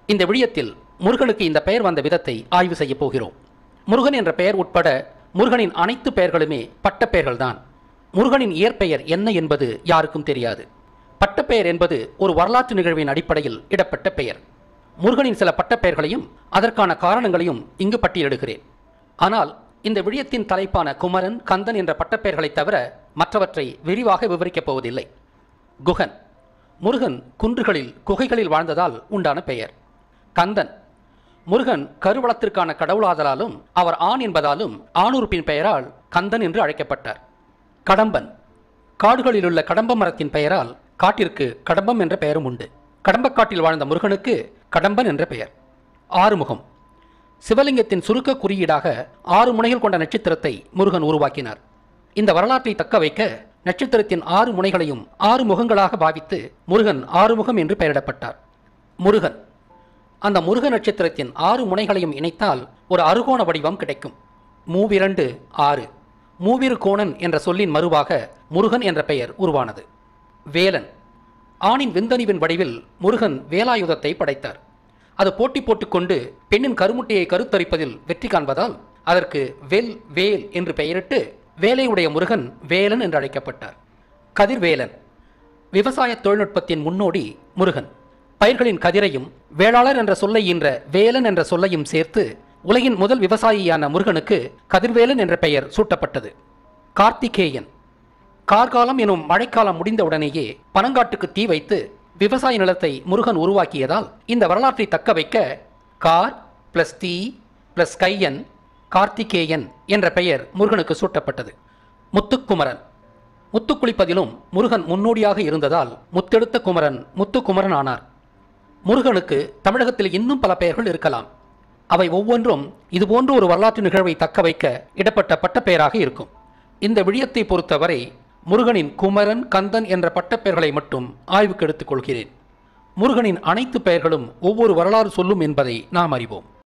இந்த விடயத்தில் முருகனுக்கு இந்த பெயர் வந்த விதத்தை ஆய்வு செய்யப் போகிறோம் முருகன் என்ற பெயர் உட்பட முருகனின் அனைத்து பெயர்களுமே பட்டப்பெயர்கள்தான் முருகனின் இயற்பெயர் என்ன என்பது யாருக்கும் தெரியாது பட்டப்பெயர் என்பது ஒரு வரலாற்று நிகழ்வின் அடிப்படையில் இடப்பட்ட பெயர் முருகனின் சில பட்டப்பெயர்களையும் அதற்கான காரணங்களையும் இங்கு பட்டியலிடுகிறேன் ஆனால் இந்த விடயத்தின் தலைப்பான குமரன் கந்தன் என்ற பட்டப்பெயர்களைத் தவிர மற்றவற்றை விரிவாக விவரிக்கப் போவதில்லை குகன் முருகன் குன்றுகளில் குகைகளில் வாழ்ந்ததால் உண்டான பெயர் கந்தன் முருகன் கருவளத்திற்கான கடவுளாதலாலும் அவர் ஆண் என்பதாலும் ஆணுறுப்பின் பெயரால் கந்தன் என்று அழைக்கப்பட்டார் கடம்பன் காடுகளிலுள்ள கடம்ப மரத்தின் பெயரால் காட்டிற்கு கடம்பம் என்ற பெயரும் உண்டு கடம்பக்காட்டில் வாழ்ந்த முருகனுக்கு கடம்பன் என்ற பெயர் ஆறுமுகம் சிவலிங்கத்தின் சுருக்க குறியீடாக ஆறு முனைகள் கொண்ட நட்சத்திரத்தை முருகன் உருவாக்கினார் இந்த வரலாற்றை தக்க வைக்க நட்சத்திரத்தின் ஆறு முனைகளையும் ஆறு முகங்களாக பாவித்து முருகன் ஆறுமுகம் என்று பெயரிடப்பட்டார் முருகன் அந்த முருக நட்சத்திரத்தின் ஆறு முனைகளையும் இணைத்தால் ஒரு அறுகோண வடிவம் கிடைக்கும் மூவிரண்டு ஆறு மூவிரு கோணன் என்ற சொல்லின் மறுவாக முருகன் என்ற பெயர் உருவானது வேலன் ஆணின் விந்தணிவின் வடிவில் முருகன் வேலாயுதத்தை படைத்தார் அது போட்டி போட்டுக்கொண்டு பெண்ணின் கருமுட்டையை கருத்தரிப்பதில் வெற்றி காண்பதால் அதற்கு வெல் வேல் என்று பெயரிட்டு வேலையுடைய முருகன் வேலன் என்று அழைக்கப்பட்டார் கதிர்வேலன் விவசாய தொழில்நுட்பத்தின் முன்னோடி முருகன் பயிர்களின் கதிரையும் வேளாளர் என்ற சொல்லை ஈன்ற வேலன் என்ற சொல்லையும் சேர்த்து உலகின் முதல் விவசாயியான முருகனுக்கு கதிர்வேலன் என்ற பெயர் சூட்டப்பட்டது கார்த்திகேயன் கார்காலம் எனும் மழைக்காலம் முடிந்தவுடனேயே பனங்காட்டுக்கு தீ வைத்து விவசாய நிலத்தை முருகன் உருவாக்கியதால் இந்த வரலாற்றை தக்க வைக்க கார் பிளஸ் தீ பிளஸ் கையன் கார்த்திகேயன் என்ற பெயர் முருகனுக்கு சூட்டப்பட்டது முத்துக்குமரன் முத்துக்குளிப்பதிலும் முருகன் முன்னோடியாக இருந்ததால் முத்தெடுத்த குமரன் முத்துக்குமரன் ஆனார் முருகனுக்கு தமிழகத்தில் இன்னும் பல பெயர்கள் இருக்கலாம் அவை ஒவ்வொன்றும் இதுபோன்ற ஒரு வரலாற்று நிகழ்வை தக்க வைக்க இடப்பட்ட பட்டப்பெயராக இருக்கும் இந்த விடயத்தை பொறுத்தவரை முருகனின் குமரன் கந்தன் என்ற பட்டப்பெயர்களை மட்டும் ஆய்வுக்கு எடுத்துக் கொள்கிறேன் முருகனின் அனைத்து பெயர்களும் ஒவ்வொரு வரலாறு சொல்லும் என்பதை நாம் அறிவோம்